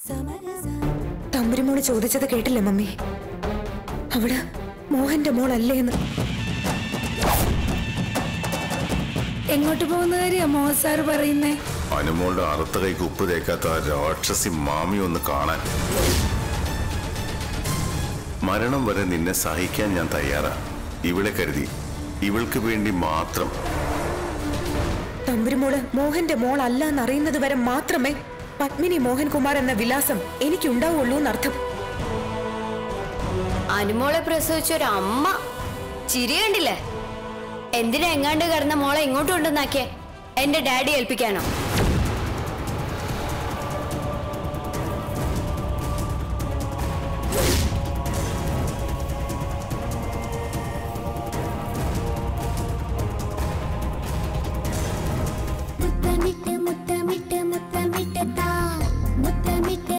തമ്പുരുമോള് ചോദിച്ചത് കേട്ടില്ലേ മമ്മി അവള് മോഹന്റെ മോളല്ലേ എന്ന് എങ്ങോട്ട് പോകുന്ന കാര്യ മോഹൻ സാർ പറയുന്നേ അനുമോളുടെ അറുത്ത കൈക്ക് ഉപ്പ് തേക്കാത്ത ആ രാക്ഷസി മാമി ഒന്ന് കാണാൻ മരണം വരെ നിന്നെ സഹിക്കാൻ ഞാൻ തയ്യാറാ ഇവളെ കരുതി ഇവൾക്ക് വേണ്ടി മാത്രം തമ്പുരുമോള് മോഹന്റെ മോൾ അല്ല എന്നറിയുന്നത് വരെ മാത്രമേ പത്മിനി മോഹൻകുമാർ എന്ന വിലാസം എനിക്കുണ്ടാവുള്ളൂ എന്നർത്ഥം അനുമോളെ പ്രസവിച്ച ഒരു അമ്മ ചിരി കണ്ടില്ലേ എന്തിനാ എങ്ങാണ്ട് കിടന്ന മോളെ ഇങ്ങോട്ട് കൊണ്ടുവന്നാക്കിയേ എന്റെ ഡാഡി ഏൽപ്പിക്കാനോ